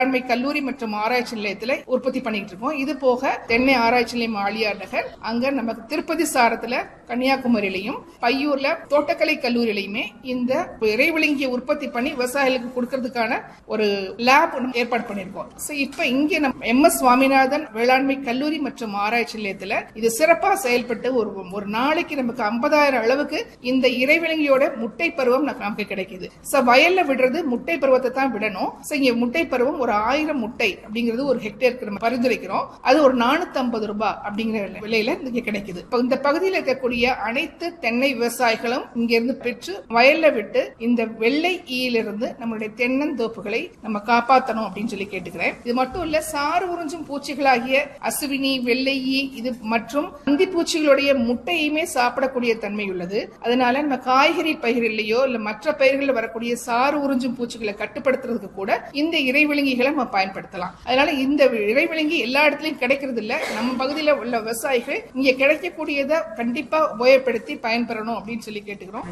வேளாண்மை கல்லூரி மற்றும் ஆராய்ச்சி நிலையத்துல உற்பத்தி பண்ணிட்டு இருக்கோம் இது போக தென்னை ஆராய்ச்சி நிலையம் ஆழியார் நகர் அங்க நமக்கு திருப்பதி சாரத்துல கன்னியாகுமரியிலையும் பையூர்ல தோட்டக்கலை கல்லூரியிலையுமே இந்த இறைவிலங்கிய உற்பத்தி பண்ணி விவசாயிகளுக்கு கொடுக்கறதுக்கான ஒரு லேப் ஏற்பாடு பண்ணிருக்கோம் சோ இப்ப இங்க நம்ம எம் எஸ் சுவாமிநாதன் வேளாண்மை கல்லூரி மற்றும் ஆராய்ச்சி நிலையத்துல இது சிறப்பா செயல்பட்டு ஒரு ஒரு நாளைக்கு நமக்கு ஐம்பதாயிரம் அளவுக்கு இந்த இறைவிலங்கியோட முட்டை பருவம் நமக்கு நமக்கு கிடைக்குது சோ வயல்ல விடுறது முட்டை பருவத்தை தான் விடணும் சோ இங்க முட்டை பருவம் ஒரு ஆயிரம் முட்டை அப்படிங்கிறது ஒரு ஹெக்டேருக்கு நம்ம பரிந்துரைக்கிறோம் அது ஒரு நானூத்தி ஐம்பது ரூபாய் அப்படிங்கிற விலையில இங்க கிடைக்குது இப்ப இந்த பகுதியில் இருக்கக்கூடிய அனைத்து தென்னை விவசாயிகளும் இங்க இருந்து பெற்று வயல்ல விட்டு இந்த வெள்ளை ஈயிலிருந்து நம்மளுடைய தென்னந்தோப்புகளை நம்ம காப்பாற்றணும் அப்படின்னு சொல்லி கேட்டுக்கிறேன் இது மட்டும் இல்ல சாறு உறிஞ்சும் பூச்சிகளாகிய அசுவினி வெள்ளை ஈ இது மற்றும் அந்தி பூச்சிகளுடைய முட்டையுமே சாப்பிடக்கூடிய தன்மை உள்ளது அதனால நம்ம காய்கறி பயிரிலையோ இல்ல மற்ற பயிர்களில் வரக்கூடிய சாறு உறிஞ்சும் பூச்சிகளை கட்டுப்படுத்துறதுக்கு கூட இந்த இறைவிலங்கிகளை நம்ம பயன்படுத்தலாம் அதனால இந்த இறைவிலங்கி எல்லா இடத்துலயும் கிடைக்கிறது இல்ல நம்ம பகுதியில் உள்ள விவசாயிகள் இங்க கிடைக்கக்கூடியதை கண்டிப்பா உபயோகப்படுத்தி பயன்பெறணும் அப்படின்னு சொல்லி கேட்டுக்கிறோம்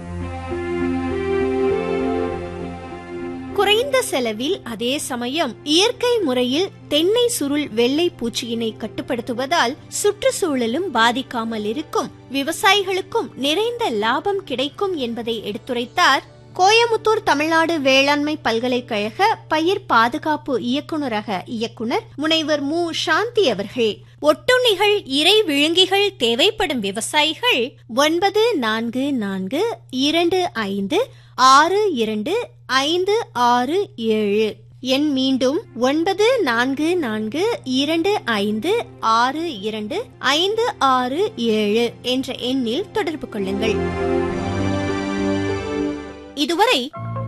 குறைந்த செலவில் அதே சமயம் இயற்கை முறையில் தென்னை சுருள் வெள்ளை பூச்சியினை கட்டுப்படுத்துவதால் சுற்றுச்சூழலும் பாதிக்காமல் இருக்கும் விவசாயிகளுக்கும் நிறைந்த லாபம் கிடைக்கும் என்பதை எடுத்துரைத்தார் கோயமுத்தூர் தமிழ்நாடு வேளாண்மை பல்கலைக்கழக பயிர் பாதுகாப்பு இயக்குநரக இயக்குனர் முனைவர் மு சாந்தி அவர்கள் ஒட்டுண்ணிகள் இறை விழுங்கிகள் தேவைப்படும் விவசாயிகள் ஒன்பது நான்கு நான்கு இரண்டு ஐந்து ஆறு இரண்டு ஐந்து ஆறு ஏழு எண் மீண்டும் ஒன்பது நான்கு நான்கு இரண்டு ஐந்து ஆறு இரண்டு ஐந்து ஆறு ஏழு என்ற எண்ணில் தொடர்பு கொள்ளுங்கள் இதுவரை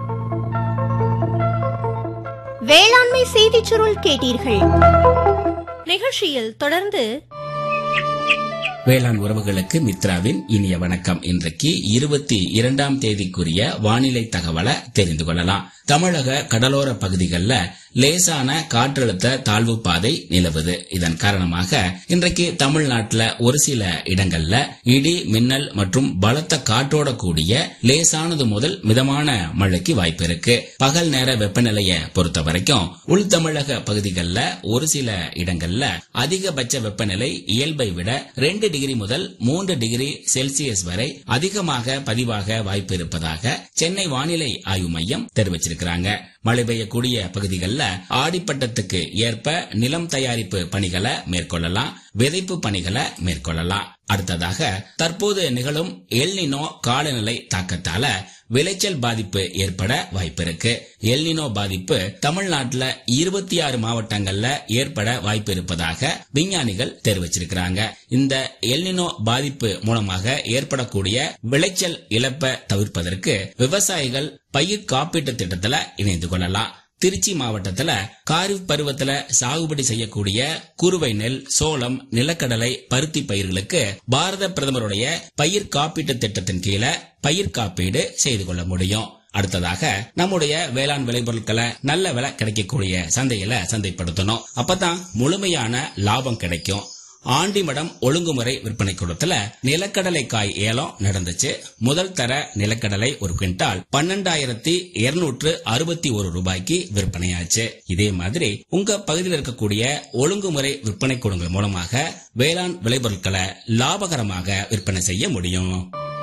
வேளாண்மை செய்திச் சுருள் கேட்டீர்கள் நிகழ்ச்சியில் தொடர்ந்து வேளாண் உறவுகளுக்கு மித்ராவின் இனிய வணக்கம் இன்றைக்கு இருபத்தி இரண்டாம் தேதிக்குரிய வானிலை தகவலை தெரிந்து கொள்ளலாம் தமிழக கடலோர பகுதிகளில் லேசான காற்றழுத்த தாழ்வு பாதை நிலவுது இதன் காரணமாக இன்றைக்கு தமிழ்நாட்டில் ஒரு சில இடங்கள்ல இடி மின்னல் மற்றும் பலத்த காற்றோட கூடிய லேசானது முதல் மிதமான மழைக்கு வாய்ப்பு இருக்கு பகல் நேர வெப்பநிலையை பொறுத்த வரைக்கும் உள் தமிழக பகுதிகளில் ஒரு சில இடங்கள்ல அதிகபட்ச வெப்பநிலை இயல்பை விட ரெண்டு டிகிரி முதல் மூன்று டிகிரி செல்சியஸ் வரை அதிகமாக பதிவாக வாய்ப்பு இருப்பதாக சென்னை வானிலை ஆய்வு மையம் தெரிவிச்சிருக்கிறாங்க மழை பெய்யக்கூடிய பகுதிகளில் ஆடிப்பட்டத்துக்கு ஏற்ப நிலம் தயாரிப்பு பணிகளை மேற்கொள்ளலாம் விதைப்பு பணிகளை மேற்கொள்ளலாம் அடுத்ததாக தற்போது நிகழும் எல்னினோ காலநிலை தாக்கத்தால விளைச்சல் பாதிப்பு ஏற்பட வாய்ப்பு இருக்கு எல்னினோ பாதிப்பு தமிழ்நாட்டில் இருபத்தி ஆறு மாவட்டங்கள்ல ஏற்பட வாய்ப்பு இருப்பதாக விஞ்ஞானிகள் தெரிவிச்சிருக்கிறாங்க இந்த எல்னினோ பாதிப்பு மூலமாக ஏற்படக்கூடிய விளைச்சல் இழப்பை தவிர்ப்பதற்கு விவசாயிகள் பயிர் காப்பீட்டு திட்டத்துல இணைந்து கொள்ளலாம் திருச்சி மாவட்டத்துல காரிஃப் பருவத்துல சாகுபடி செய்யக்கூடிய குறுவை நெல் சோளம் நிலக்கடலை பருத்தி பயிர்களுக்கு பாரத பிரதமருடைய பயிர் காப்பீட்டு திட்டத்தின் கீழே பயிர் காப்பீடு செய்து கொள்ள முடியும் அடுத்ததாக நம்முடைய வேளாண் விளைபொருட்களை நல்ல விலை கிடைக்கக்கூடிய சந்தையில சந்தைப்படுத்தணும் அப்பதான் முழுமையான லாபம் கிடைக்கும் ஆண்டிமடம் ஒழுங்குமுறை விற்பனை கூடத்துல நிலக்கடலை காய் ஏலம் நடந்துச்சு முதல் தர நிலக்கடலை ஒரு குவிண்டால் பன்னெண்டாயிரத்தி இருநூற்று அறுபத்தி ஒரு ரூபாய்க்கு விற்பனையாச்சு இதே மாதிரி உங்க பகுதியில் இருக்கக்கூடிய ஒழுங்குமுறை விற்பனை கூடங்கள் மூலமாக வேளாண் விளைபொருட்களை லாபகரமாக விற்பனை செய்ய முடியும்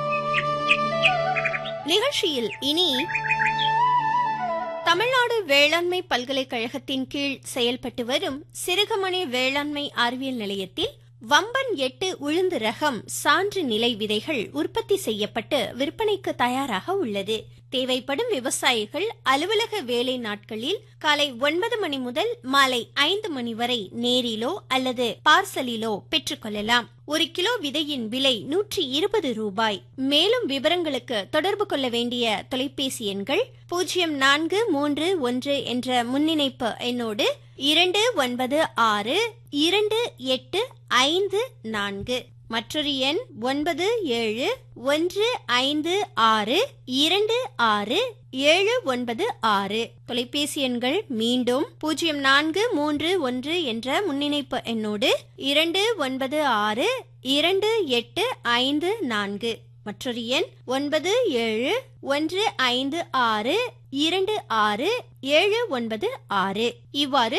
நிகழ்ச்சியில் இனி தமிழ்நாடு வேளாண்மை பல்கலைக்கழகத்தின் கீழ் செயல்பட்டு வரும் சிறுகமணி வேளாண்மை அறிவியல் நிலையத்தில் வம்பன் எட்டு உளுந்து ரகம் சான்று நிலை விதைகள் உற்பத்தி செய்யப்பட்டு விற்பனைக்கு தயாராக உள்ளது தேவைப்படும் விவசாயிகள் அலுவலக வேலை நாட்களில் காலை ஒன்பது மணி முதல் மாலை ஐந்து மணி வரை நேரிலோ அல்லது பார்சலிலோ பெற்றுக்கொள்ளலாம் ஒரு கிலோ விதையின் விலை நூற்றி இருபது ரூபாய் மேலும் விவரங்களுக்கு தொடர்பு கொள்ள வேண்டிய தொலைபேசி எண்கள் பூஜ்ஜியம் நான்கு மூன்று ஒன்று என்ற முன்னிணைப்பு எண்ணோடு இரண்டு ஒன்பது ஆறு இரண்டு எட்டு ஐந்து நான்கு மற்றொரு எண் ஒன்பது ஏழு ஒன்று ஐந்து ஆறு இரண்டு ஆறு ஏழு ஒன்பது ஆறு தொலைபேசி எண்கள் மீண்டும் பூஜ்ஜியம் நான்கு மூன்று ஒன்று என்ற முன்னிணைப்பு எண்ணோடு இரண்டு ஒன்பது ஆறு இரண்டு எட்டு ஐந்து நான்கு மற்றொரு எண் ஒன்பது ஏழு ஒன்று ஐந்து ஆறு இரண்டு ஆறு ஏழு ஒன்பது ஆறு இவ்வாறு